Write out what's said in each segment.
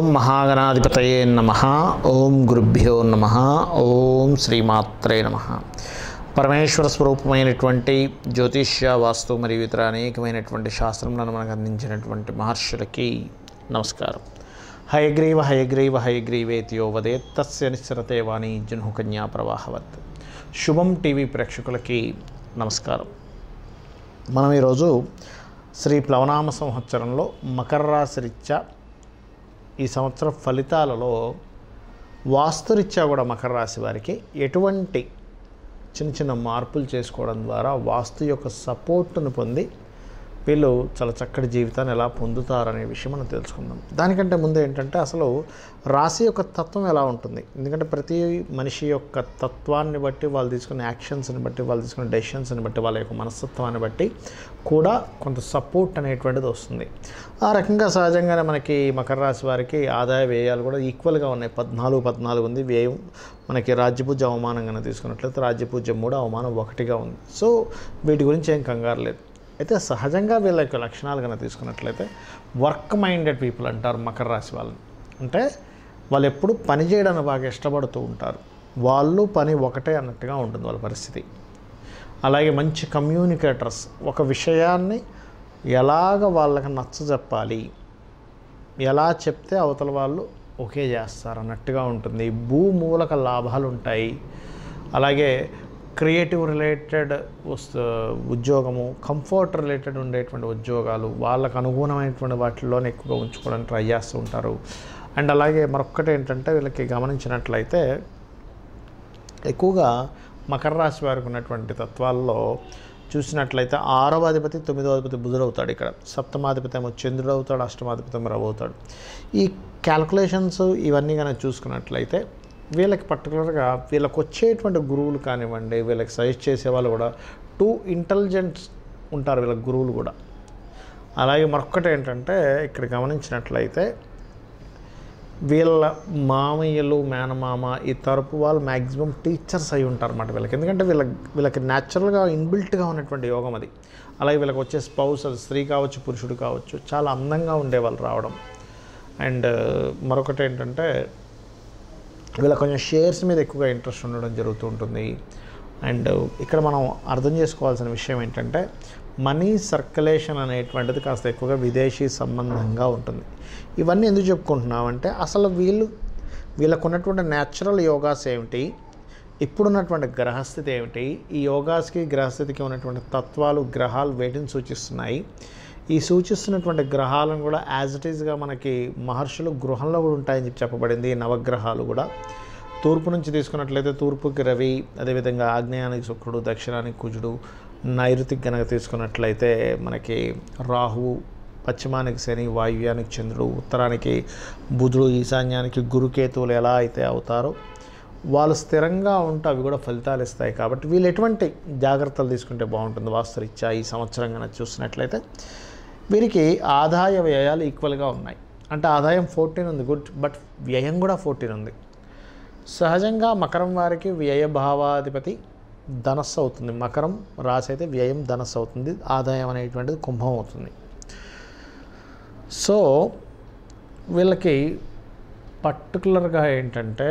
ఓం మహాగణాధిపతయే నమ ఓం గురుభ్యో నమ ఓం శ్రీమాత్రే నమ పరమేశ్వర స్వరూపమైనటువంటి జ్యోతిష్య వాస్తు మరియు ఇతర అనేకమైనటువంటి శాస్త్రములను మనకు అందించినటువంటి మహర్షులకి నమస్కారం హయగ్రీవ హయగ్రీవ హయగ్రీవేతియో వదే తస్య నిశ్చరతే వాణి జన్హుకన్యా ప్రవాహవత్ శుభం టీవీ ప్రేక్షకులకి నమస్కారం మనం ఈరోజు శ్రీ ప్లవనామ సంవత్సరంలో మకర రాశి రీత్యా ఈ సంవత్సరం ఫలితాలలో వాస్తురీత్యా కూడా మకర రాశి వారికి ఎటువంటి చిన్న చిన్న మార్పులు చేసుకోవడం ద్వారా వాస్తు యొక్క సపోర్టును పొంది వీళ్ళు చాలా చక్కటి జీవితాన్ని ఎలా పొందుతారనే విషయం మనం తెలుసుకుందాం దానికంటే ముందు ఏంటంటే అసలు రాశి యొక్క తత్వం ఎలా ఉంటుంది ఎందుకంటే ప్రతి మనిషి యొక్క తత్వాన్ని బట్టి వాళ్ళు తీసుకునే యాక్షన్స్ని బట్టి వాళ్ళు తీసుకునే డెసిషన్స్ని బట్టి వాళ్ళ యొక్క మనస్తత్వాన్ని బట్టి కూడా కొంత సపోర్ట్ అనేటువంటిది వస్తుంది ఆ రకంగా సహజంగానే మనకి మకర రాశి వారికి ఆదాయ వ్యయాలు కూడా ఈక్వల్గా ఉన్నాయి పద్నాలుగు పద్నాలుగు ఉంది వ్యయం మనకి రాజ్యపూజ అవమానంగానే తీసుకున్నట్లయితే రాజ్యపూజ మూడు అవమానం ఒకటిగా ఉంది సో వీటి గురించి ఏం కంగారు లేదు అయితే సహజంగా వీళ్ళ యొక్క లక్షణాలు కనుక తీసుకున్నట్లయితే వర్క్ మైండెడ్ పీపుల్ అంటారు మకర రాశి వాళ్ళని అంటే వాళ్ళు ఎప్పుడు పని చేయడానికి బాగా ఇష్టపడుతూ ఉంటారు వాళ్ళు పని ఒకటే అన్నట్టుగా ఉంటుంది వాళ్ళ పరిస్థితి అలాగే మంచి కమ్యూనికేటర్స్ ఒక విషయాన్ని ఎలాగ వాళ్ళకి నచ్చ చెప్పాలి ఎలా చెప్తే అవతల వాళ్ళు ఓకే చేస్తారు అన్నట్టుగా ఉంటుంది భూమూలక లాభాలు ఉంటాయి అలాగే క్రియేటివ్ రిలేటెడ్ వస్తు ఉద్యోగము కంఫర్ట్ రిలేటెడ్ ఉండేటువంటి ఉద్యోగాలు వాళ్ళకు అనుగుణమైనటువంటి వాటిల్లోనే ఎక్కువగా ఉంచుకోవడానికి ట్రై చేస్తూ ఉంటారు అండ్ అలాగే మరొక్కటి ఏంటంటే వీళ్ళకి గమనించినట్లయితే ఎక్కువగా మకర రాశి వారికి ఉన్నటువంటి తత్వాల్లో చూసినట్లయితే ఆరవ అధిపతి తొమ్మిదవ అధిపతి బుధుడు అవుతాడు ఇక్కడ సప్తమాధిపతి ఏమో చంద్రుడు అవుతాడు అష్టమాధిపతి ఏమో రవి అవుతాడు ఈ క్యాల్కులేషన్స్ ఇవన్నీ కనుక చూసుకున్నట్లయితే వీళ్ళకి పర్టికులర్గా వీళ్ళకి వచ్చేటువంటి గురువులు కానివ్వండి వీళ్ళకి సజెస్ట్ చేసే వాళ్ళు కూడా టూ ఇంటెలిజెంట్ ఉంటారు వీళ్ళ గురువులు కూడా అలాగే మరొక్కటి ఏంటంటే ఇక్కడ గమనించినట్లయితే వీళ్ళ మామయ్యలు మేనమామ ఈ తరపు వాళ్ళు మ్యాక్సిమం టీచర్స్ అయి ఉంటారు అన్నమాట వీళ్ళకి ఎందుకంటే వీళ్ళ వీళ్ళకి న్యాచురల్గా ఇన్బిల్ట్గా ఉన్నటువంటి యోగం అది అలాగే వీళ్ళకి వచ్చే స్పౌస్ అది స్త్రీ కావచ్చు పురుషుడు కావచ్చు చాలా అందంగా ఉండేవాళ్ళు రావడం అండ్ మరొకటి ఏంటంటే వీళ్ళ కొంచెం షేర్స్ మీద ఎక్కువగా ఇంట్రెస్ట్ ఉండడం జరుగుతూ ఉంటుంది అండ్ ఇక్కడ మనం అర్థం చేసుకోవాల్సిన విషయం ఏంటంటే మనీ సర్క్యులేషన్ అనేటువంటిది కాస్త ఎక్కువగా విదేశీ సంబంధంగా ఉంటుంది ఇవన్నీ ఎందుకు చెప్పుకుంటున్నామంటే అసలు వీళ్ళు వీళ్ళకు ఉన్నటువంటి న్యాచురల్ యోగాస్ ఏమిటి ఇప్పుడున్నటువంటి గ్రహస్థితి ఏమిటి ఈ యోగాస్కి గ్రహస్థితికి ఉన్నటువంటి తత్వాలు గ్రహాలు వేటిని సూచిస్తున్నాయి ఈ సూచిస్తున్నటువంటి గ్రహాలను కూడా యాజ్ ఇట్ ఈస్గా మనకి మహర్షులు గృహంలో కూడా ఉంటాయని చెప్పి చెప్పబడింది ఈ నవగ్రహాలు కూడా తూర్పు నుంచి తీసుకున్నట్లయితే తూర్పుకి రవి అదేవిధంగా ఆగ్నేయానికి శుక్రుడు దక్షిణానికి కుజుడు నైరుతికి కనుక తీసుకున్నట్లయితే మనకి రాహువు పశ్చిమానికి శని వాయువ్యానికి చంద్రుడు ఉత్తరానికి బుధుడు ఈశాన్యానికి గురుకేతువులు ఎలా అయితే అవుతారో వాళ్ళు స్థిరంగా ఉంటే అవి కూడా ఫలితాలు ఇస్తాయి కాబట్టి వీళ్ళు ఎటువంటి జాగ్రత్తలు తీసుకుంటే బాగుంటుంది వాస్తురీత్యా ఈ సంవత్సరం కనుక చూసినట్లయితే వీరికి ఆదాయ వ్యయాలు ఈక్వల్గా ఉన్నాయి అంటే ఆదాయం ఫోర్టీన్ ఉంది గుడ్ బట్ వ్యయం కూడా ఫోర్టీన్ ఉంది సహజంగా మకరం వారికి వ్యయ భావాధిపతి ధనస్సు అవుతుంది మకరం రాశి అయితే వ్యయం ధనస్సు అవుతుంది ఆదాయం అనేటువంటిది కుంభం అవుతుంది సో వీళ్ళకి పర్టికులర్గా ఏంటంటే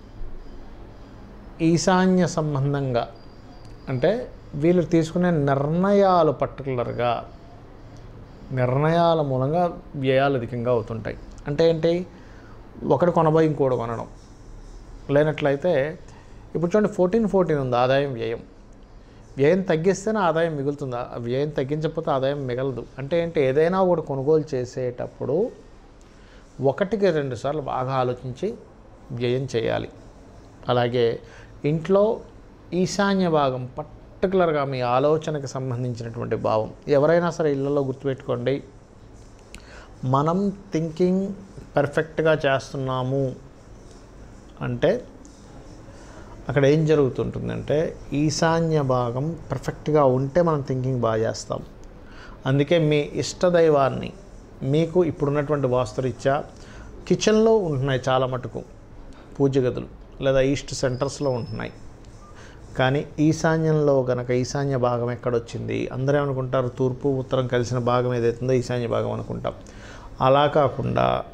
ఈశాన్య సంబంధంగా అంటే వీళ్ళు తీసుకునే నిర్ణయాలు పర్టికులర్గా నిర్ణయాల మూలంగా వ్యయాలు అధికంగా అవుతుంటాయి అంటే ఏంటి ఒకటి కొనబోయి ఇంకోటి కొనడం లేనట్లయితే ఇప్పుడు చూడండి ఫోర్టీన్ ఫోర్టీన్ ఉంది ఆదాయం వ్యయం వ్యయం తగ్గిస్తేనే ఆదాయం మిగులుతుంది ఆ వ్యయం తగ్గించకపోతే ఆదాయం మిగలదు అంటే ఏంటి ఏదైనా ఒకటి కొనుగోలు చేసేటప్పుడు ఒకటికి రెండు సార్లు బాగా ఆలోచించి వ్యయం చేయాలి అలాగే ఇంట్లో ఈశాన్య భాగం పర్టికులర్గా మీ ఆలోచనకు సంబంధించినటువంటి భావం ఎవరైనా సరే ఇళ్ళలో గుర్తుపెట్టుకోండి మనం థింకింగ్ పర్ఫెక్ట్గా చేస్తున్నాము అంటే అక్కడ ఏం జరుగుతుంటుందంటే ఈశాన్య భాగం పర్ఫెక్ట్గా ఉంటే మనం థింకింగ్ బాగా చేస్తాం అందుకే మీ ఇష్టదైవాన్ని మీకు ఇప్పుడున్నటువంటి వాస్తురీత్యా కిచెన్లో ఉంటున్నాయి చాలా మటుకు పూజ గదులు లేదా ఈస్ట్ సెంటర్స్లో ఉంటున్నాయి కానీ ఈశాన్యంలో గనక ఈశాన్య భాగం ఎక్కడొచ్చింది అందరూ ఏమనుకుంటారు తూర్పు ఉత్తరం కలిసిన భాగం ఏదైతుందో ఈశాన్య భాగం అనుకుంటాం అలా కాకుండా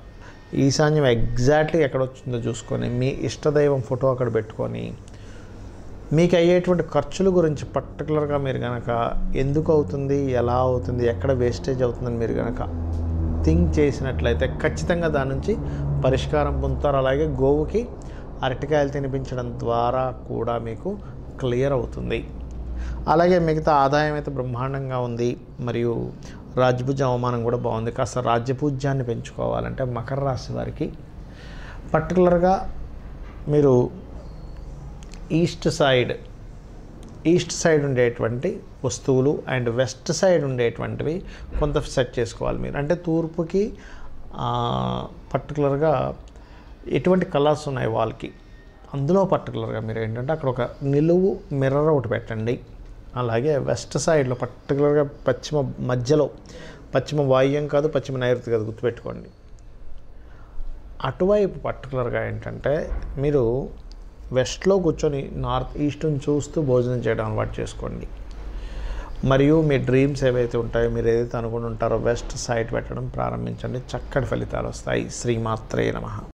ఈశాన్యం ఎగ్జాక్ట్లీ ఎక్కడ వచ్చిందో చూసుకొని మీ ఇష్టదైవం ఫోటో అక్కడ పెట్టుకొని మీకు అయ్యేటువంటి ఖర్చుల గురించి పర్టికులర్గా మీరు కనుక ఎందుకు అవుతుంది ఎలా అవుతుంది ఎక్కడ వేస్టేజ్ అవుతుందని మీరు కనుక థింక్ చేసినట్లయితే ఖచ్చితంగా దాని నుంచి పరిష్కారం పొందుతారు అలాగే గోవుకి అరటికాయలు తినిపించడం ద్వారా కూడా మీకు క్లియర్ అవుతుంది అలాగే మిగతా ఆదాయం అయితే బ్రహ్మాండంగా ఉంది మరియు రాజ్యపూజ్య అవమానం కూడా బాగుంది కాస్త రాజ్యపూజ్యాన్ని పెంచుకోవాలంటే మకర రాశి వారికి పర్టికులర్గా మీరు ఈస్ట్ సైడ్ ఈస్ట్ సైడ్ ఉండేటువంటి వస్తువులు అండ్ వెస్ట్ సైడ్ ఉండేటువంటివి కొంత సెట్ చేసుకోవాలి మీరు అంటే తూర్పుకి పర్టికులర్గా ఎటువంటి కలర్స్ ఉన్నాయి వాళ్ళకి అందులో పర్టికులర్గా మీరు ఏంటంటే అక్కడ ఒక నిలువు మిర్రర్ ఒకటి పెట్టండి అలాగే వెస్ట్ సైడ్లో పర్టికులర్గా పశ్చిమ మధ్యలో పశ్చిమ వాయువ్యం కాదు పశ్చిమ నైరుతి కాదు గుర్తుపెట్టుకోండి అటువైపు పర్టికులర్గా ఏంటంటే మీరు వెస్ట్లో కూర్చొని నార్త్ ఈస్ట్ని చూస్తూ భోజనం చేయడం అలవాటు చేసుకోండి మరియు మీ డ్రీమ్స్ ఏవైతే ఉంటాయో మీరు ఏదైతే అనుకుని ఉంటారో వెస్ట్ సైడ్ పెట్టడం ప్రారంభించండి చక్కటి ఫలితాలు వస్తాయి శ్రీమాత్రే నమః